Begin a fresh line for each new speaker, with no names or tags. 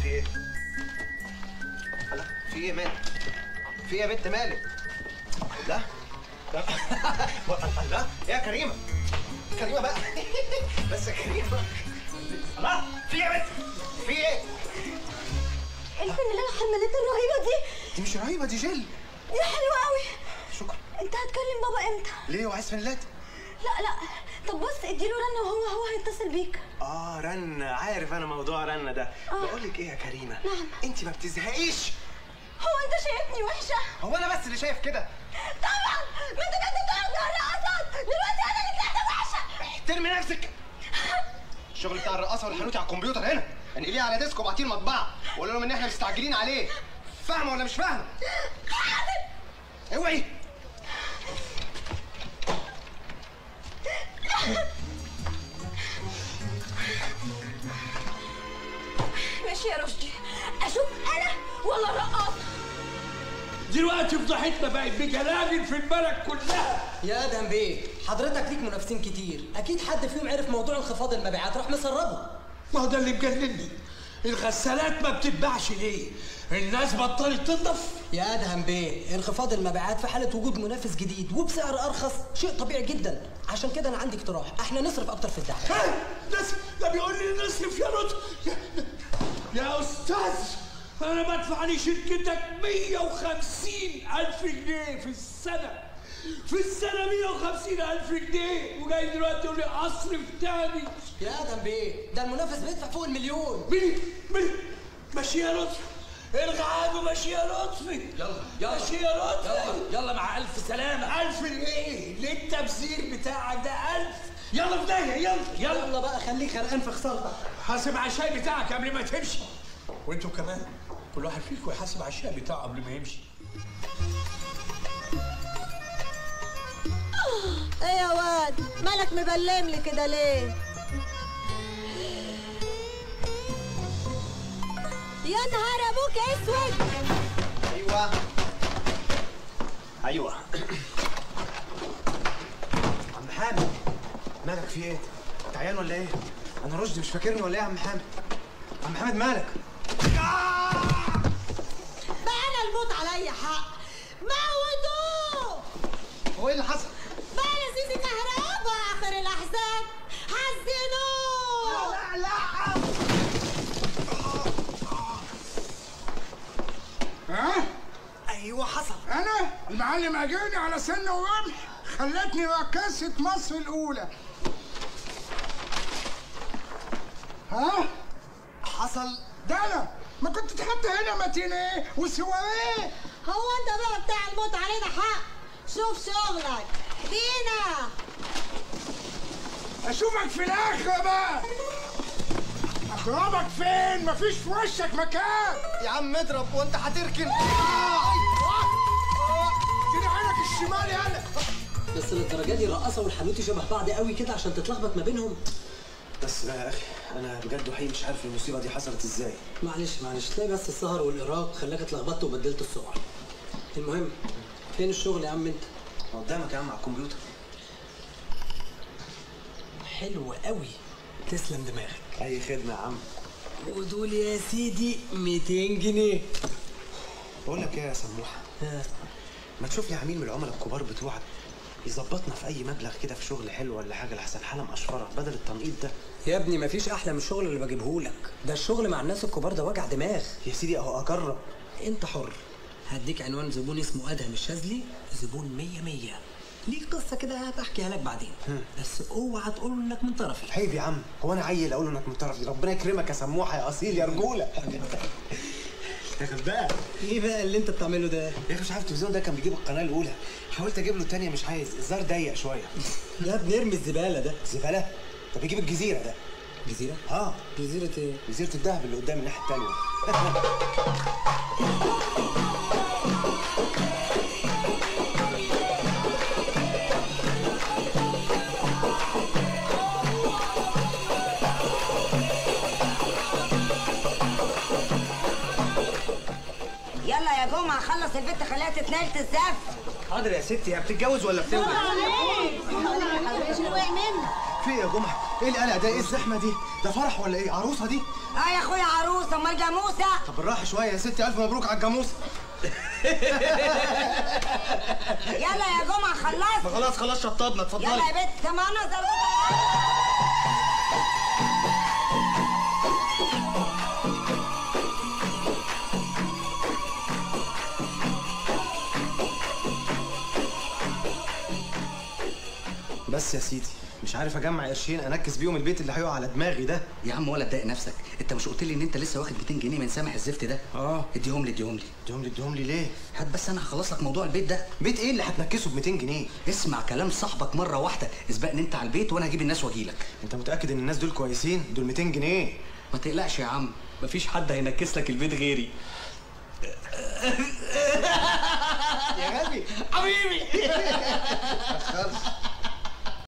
في ايه؟ الله في ايه مالك؟ في ايه يا بنت مالك؟ لا لا الله يا كريمه كريمه بقى بس يا كريمه الله في ايه يا بنت؟ في ايه؟
الفن اللي انا حملتها الرهيبه دي
دي مش رهيبه دي جل
دي حلوه قوي
شكرا
انت هتكلم بابا امتى
ليه وعايز فنلات؟
لا لا طب بص اديله رنه وهو هو هيتصل بيك
اه رن عارف انا موضوع رن ده بقول لك ايه يا كريمه
نعم.
انت ما بتزهقيش
هو انت شايفني وحشه
هو انا بس اللي شايف كده
طبعا ما انت كنت بتقعد مع الرقصات دلوقتي انا اللي طلعت وحشه
احترمي نفسك الشغل بتاع الرقاصه والحانوتي على الكمبيوتر هنا انقليه على ديسك وابعتيه المطبعه وقول لهم ان احنا مستعجلين عليه فاهمه ولا مش فاهمه اوعي
ماشي يا رشدي اشوف انا ولا الرقاصه
دلوقتي فضحتنا بقت بجلاجل في البلد كلها
يا ادهم بيه حضرتك ليك منافسين كتير اكيد حد فيهم عرف موضوع انخفاض المبيعات راح مسربه
ما هو ده اللي مجنني الغسالات ما بتتباعش ليه؟ الناس بطلت تنضف
يا ادهم بيه انخفاض المبيعات في حاله وجود منافس جديد وبسعر ارخص شيء طبيعي جدا عشان كده انا عندي اقتراح احنا نصرف اكتر في الدعم
ها ناس ده بيقول لي نصرف يا رد يا, يا استاذ انا بدفع لشركتك 150 الف جنيه في السنه في السنه 150 الف جنيه وجاي دلوقتي تقول لي اصرف تاني
يا ادهم بيه ده المنافس بيدفع فوق المليون
مين مين ماشي يا لطفي الغي عنه ماشي يا لطفي يلا يلا ماشي يا لطفي يلا يلا مع الف سلامه الف ايه ليه التبذير بتاعك ده الف يلا في داهيه يلا يلا
يلا بقى خليك غرقان في خسارتك
حاسب على الشاي بتاعك قبل ما تمشي وانتوا كمان كل واحد فيكم يحاسب على الشاي بتاعه قبل ما يمشي
ايه يا واد مالك مبلم لي كده ليه يا نهار ابوك اسود
ايوه ايوه عم حامد مالك في ايه؟ انت عيان ولا ايه؟ انا رشدي مش فاكرني ولا ايه يا عم حامد؟ عم حامد مالك؟
بقى انا الموت عليا حق موتوه
هو ايه اللي حصل؟
بقى يا سيدي كهرباء اخر الاحزان حزنوه
لا لا
ها؟
ايوه حصل
أنا المعلم أجاني على سن ورمح خلتني رقاصة مصر الأولى ها؟
حصل
ده أنا ما كنت تحط هنا ماتينيه وسواريه
هو انت بقى بتاع الموت علينا حق شوف شغلك دينا
أشوفك في الآخرة بقى أضربك فين؟ مفيش في وشك مكان
يا عم اضرب وانت هتركن
اديني عينك الشمال يالا
بس للدرجه دي الرقاصه والحانوتي شبه بعض قوي كده عشان تتلخبط ما بينهم
بس لا يا اخي انا بجد وحقيقي مش عارف المصيبه دي حصلت ازاي
معلش معلش تلاقي بس السهر والارهاق خلاك اتلخبطت وبدلت الصور المهم فين الشغل يا عم انت
قدامك يا عم على الكمبيوتر
حلو قوي تسلم دماغك
اي خدمه يا عم
ودول يا سيدي 200 جنيه
بقول لك ايه يا سموحه ما تشوف لي عميل من العملاء الكبار بتوعك يظبطنا في اي مبلغ كده في شغل حلو ولا حاجه لحسن حاله مقشفره بدل التنقيط ده
يا ابني مفيش احلى من الشغل اللي بجيبهولك ده الشغل مع الناس الكبار ده وجع دماغ
يا سيدي اهو اجرب
انت حر هديك عنوان زبون اسمه ادهم الشاذلي زبون مية مية ليه قصة كده هبحكيها لك بعدين بس اوعى تقول انك من طرفي
عيب يا عم هو انا عيل اقول انك من طرفي ربنا يكرمك يا سموحه يا اصيل يا رجوله يا غلبان
ايه بقى اللي انت بتعمله ده
يا اخي مش عارف التلفزيون ده كان بيجيب القناه الاولى حاولت اجيب له الثانيه مش عايز الزار ضيق شويه
يا ابني ارمي الزبالة ده
زباله طب بيجيب الجزيره ده
جزيرة
اه
جزيرة ايه
جزيره الدهب اللي قدام الناحيه الثانيه
يلا يا جمعة خلص البت خليها تتنقل تزف
حاضر يا ستي هي بتتجوز ولا بتولد
مش وقع منك
في إيه يا جمعه ايه القلق ده ايه الزحمه دي ده فرح ولا ايه عروسه دي
اه يا اخويا عروس امال جاموسه
طب بالراحه شويه يا ستي الف مبروك على الجاموسه
يلا يا جمعه
ما
خلصت
خلاص خلاص شطبنا اتفضلي
يلا يا بنت سمعنا زربوطه
بس يا سيدي مش عارف اجمع قرشين انكس بيهم البيت اللي هيقع على دماغي ده
يا عم ولا تضايق نفسك انت مش قلت لي ان انت لسه واخد 200 جنيه من سامح الزفت ده
اه.
اديهم لي اديهم لي
اديهم لي اديهم لي ليه
هات بس انا هخلص لك موضوع البيت ده
بيت ايه اللي هتنكسه ب 200 جنيه
اسمع كلام صاحبك مره واحده اسبقني انت على البيت وانا هجيب الناس واجيلك
انت متاكد ان الناس دول كويسين دول 200 جنيه
ما تقلقش يا عم مفيش حد هينكس لك البيت غيري
يا غبي
حبيبي
خلص